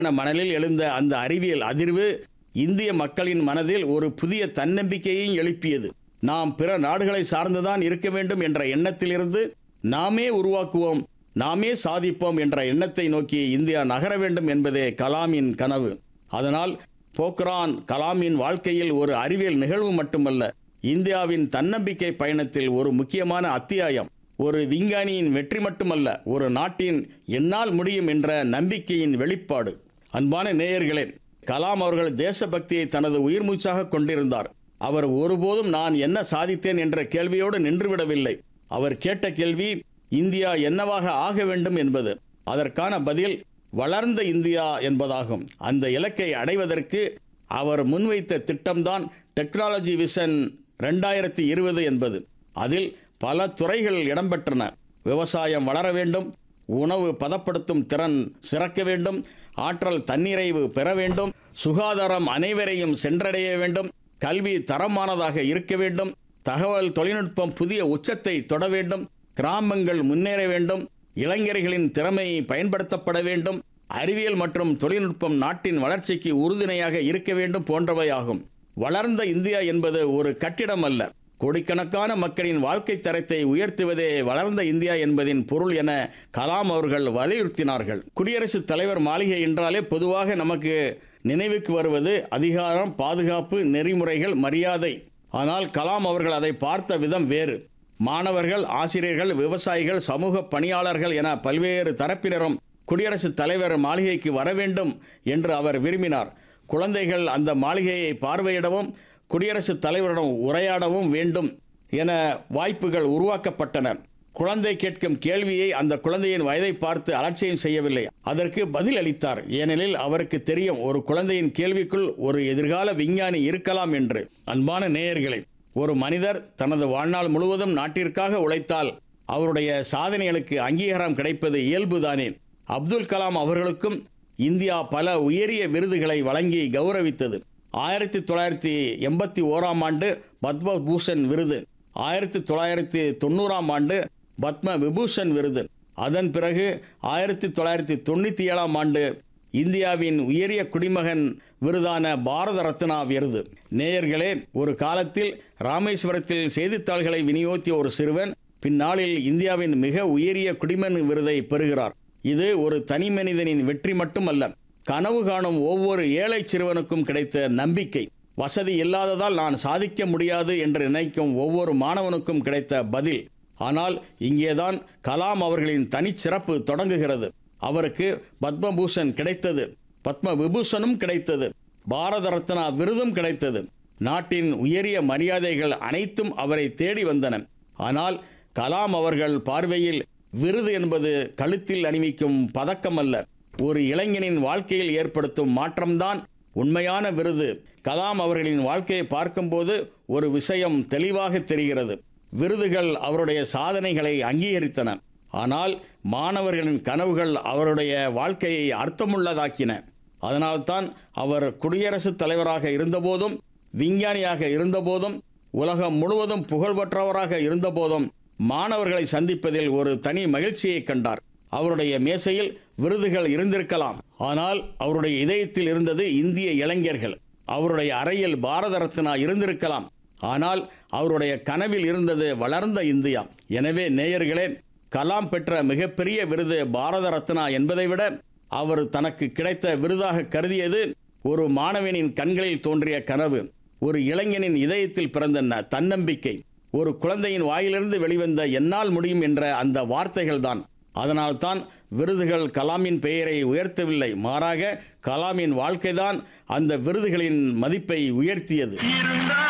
மணலில் எழுந்த அந்த அறிவியல் அதிர்வு இந்திய மக்களின் மனதில் ஒரு புதிய தன்னம்பிக்கையையும் எழுப்பியது நாம் பிற நாடுகளை சார்ந்துதான் இருக்க வேண்டும் என்ற எண்ணத்திலிருந்து நாமே உருவாக்குவோம் நாமே சாதிப்போம் என்ற எண்ணத்தை நோக்கி இந்தியா நகர வேண்டும் என்பதே கலாமின் கனவு அதனால் போக்ரான் கலாமின் வாழ்க்கையில் ஒரு அறிவியல் நிகழ்வு மட்டுமல்ல இந்தியாவின் தன்னம்பிக்கை பயணத்தில் ஒரு முக்கியமான அத்தியாயம் ஒரு விஞ்ஞானியின் வெற்றி மட்டுமல்ல ஒரு நாட்டின் என்னால் முடியும் என்ற நம்பிக்கையின் வெளிப்பாடு அன்பான நேயர்களே கலாம் அவர்கள் தேசபக்தியை தனது உயிர் மூச்சாக கொண்டிருந்தார் அவர் ஒருபோதும் நான் என்ன சாதித்தேன் என்ற கேள்வியோடு நின்றுவிடவில்லை அவர் கேட்ட கேள்வி இந்தியா என்னவாக ஆக வேண்டும் என்பது அதற்கான பதில் வளர்ந்த இந்தியா என்பதாகும் அந்த இலக்கை அடைவதற்கு அவர் முன்வைத்த திட்டம்தான் டெக்னாலஜி விஷன் ரெண்டாயிரத்தி இருபது என்பது அதில் பல துறைகள் இடம்பெற்றன விவசாயம் வளர வேண்டும் உணவு பதப்படுத்தும் திறன் சிறக்க வேண்டும் ஆற்றல் தன்னிறைவு பெற வேண்டும் சுகாதாரம் அனைவரையும் சென்றடைய வேண்டும் கல்வி தரமானதாக இருக்க வேண்டும் தகவல் தொழில்நுட்பம் புதிய உச்சத்தை தொட வேண்டும் கிராமங்கள் முன்னேற வேண்டும் இளைஞர்களின் திறமை பயன்படுத்தப்பட வேண்டும் அறிவியல் மற்றும் தொழில்நுட்பம் நாட்டின் வளர்ச்சிக்கு உறுதுணையாக இருக்க வேண்டும் போன்றவையாகும் வளர்ந்த இந்தியா என்பது ஒரு கட்டிடம் அல்ல கோடிக்கணக்கான மக்களின் வாழ்க்கை தரத்தை உயர்த்துவதே வளர்ந்த இந்தியா என்பதின் பொருள் என கலாம் அவர்கள் வலியுறுத்தினார்கள் குடியரசுத் தலைவர் மாளிகை என்றாலே பொதுவாக நமக்கு நினைவுக்கு வருவது அதிகாரம் பாதுகாப்பு நெறிமுறைகள் மரியாதை ஆனால் கலாம் அவர்கள் அதை பார்த்த விதம் வேறு மாணவர்கள் ஆசிரியர்கள் விவசாயிகள் சமூக பணியாளர்கள் என பல்வேறு தரப்பினரும் குடியரசுத் தலைவர் மாளிகைக்கு வர வேண்டும் என்று அவர் விரும்பினார் குழந்தைகள் அந்த மாளிகையை பார்வையிடவும் குடியரசுத் தலைவரிடம் உரையாடவும் வேண்டும் என வாய்ப்புகள் உருவாக்கப்பட்டன குழந்தை கேட்கும் கேள்வியை அந்த குழந்தையின் வயதை பார்த்து அலட்சியம் செய்யவில்லை அதற்கு பதில் அளித்தார் ஏனெனில் அவருக்கு தெரியும் ஒரு குழந்தையின் கேள்விக்குள் ஒரு எதிர்கால விஞ்ஞானி இருக்கலாம் என்று அன்பான நேயர்களே ஒரு மனிதர் தனது வாழ்நாள் முழுவதும் நாட்டிற்காக உழைத்தால் அவருடைய சாதனைகளுக்கு அங்கீகாரம் கிடைப்பது இயல்புதானே அப்துல் கலாம் அவர்களுக்கும் இந்தியா பல உயரிய விருதுகளை வழங்கி கௌரவித்தது ஆயிரத்தி தொள்ளாயிரத்தி எண்பத்தி ஓராம் ஆண்டு பத்ம பூஷன் விருது ஆயிரத்தி தொள்ளாயிரத்தி தொண்ணூறாம் ஆண்டு பத்ம விபூஷன் விருது அதன் பிறகு ஆயிரத்தி தொள்ளாயிரத்தி தொண்ணூற்றி ஏழாம் ஆண்டு இந்தியாவின் உயரிய குடிமகன் விருதான பாரத ரத்னா விருது நேயர்களே ஒரு காலத்தில் ராமேஸ்வரத்தில் செய்தித்தாள்களை விநியோகித்த ஒரு சிறுவன் பின்னாளில் இந்தியாவின் மிக உயரிய குடிமகன் விருதை பெறுகிறார் இது ஒரு தனி மனிதனின் வெற்றி மட்டுமல்ல கனவு காணும் ஒவ்வொரு ஏழை சிறுவனுக்கும் கிடைத்த நம்பிக்கை வசதி இல்லாததால் நான் சாதிக்க முடியாது என்று நினைக்கும் ஒவ்வொரு மாணவனுக்கும் கிடைத்த பதில் ஆனால் இங்கேதான் கலாம் அவர்களின் தனிச்சிறப்பு தொடங்குகிறது அவருக்கு பத்மபூஷன் கிடைத்தது பத்ம விபூஷனும் கிடைத்தது பாரத ரத்னா விருதும் கிடைத்தது நாட்டின் உயரிய மரியாதைகள் அனைத்தும் அவரை தேடி வந்தன ஆனால் கலாம் அவர்கள் பார்வையில் விருது என்பது கழுத்தில் அணிவிக்கும் பதக்கம் அல்ல ஒரு இளைஞனின் வாழ்க்கையில் ஏற்படுத்தும் மாற்றம்தான் உண்மையான விருது கலாம் அவர்களின் வாழ்க்கையை பார்க்கும்போது ஒரு விஷயம் தெளிவாக தெரிகிறது விருதுகள் அவருடைய சாதனைகளை அங்கீகரித்தன ஆனால் மாணவர்களின் கனவுகள் அவருடைய வாழ்க்கையை அர்த்தமுள்ளதாக்கின அதனால்தான் அவர் குடியரசுத் தலைவராக இருந்தபோதும் விஞ்ஞானியாக இருந்தபோதும் உலகம் முழுவதும் புகழ்பெற்றவராக இருந்தபோதும் மாணவர்களை சந்திப்பதில் ஒரு தனி மகிழ்ச்சியை கண்டார் அவருடைய மேசையில் விருதுகள் இருந்திருக்கலாம் ஆனால் அவருடைய இதயத்தில் இருந்தது இந்திய இளைஞர்கள் அவருடைய அறையில் பாரத ரத்னா இருந்திருக்கலாம் ஆனால் அவருடைய கனவில் இருந்தது வளர்ந்த இந்தியா எனவே நேயர்களே கலாம் பெற்ற மிகப்பெரிய விருது பாரத ரத்னா என்பதை விட அவர் தனக்கு கிடைத்த விருதாக கருதியது ஒரு மாணவனின் கண்களில் தோன்றிய கனவு ஒரு இளைஞனின் இதயத்தில் பிறந்த ந- தன்னம்பிக்கை ஒரு குழந்தையின் வாயிலிருந்து வெளிவந்த என்னால் முடியும் என்ற அந்த வார்த்தைகள் தான் அதனால்தான் விருதுகள் கலாமின் பெயரை உயர்த்தவில்லை மாறாக கலாமின் வாழ்க்கைதான் அந்த விருதுகளின் மதிப்பை உயர்த்தியது இருந்தால்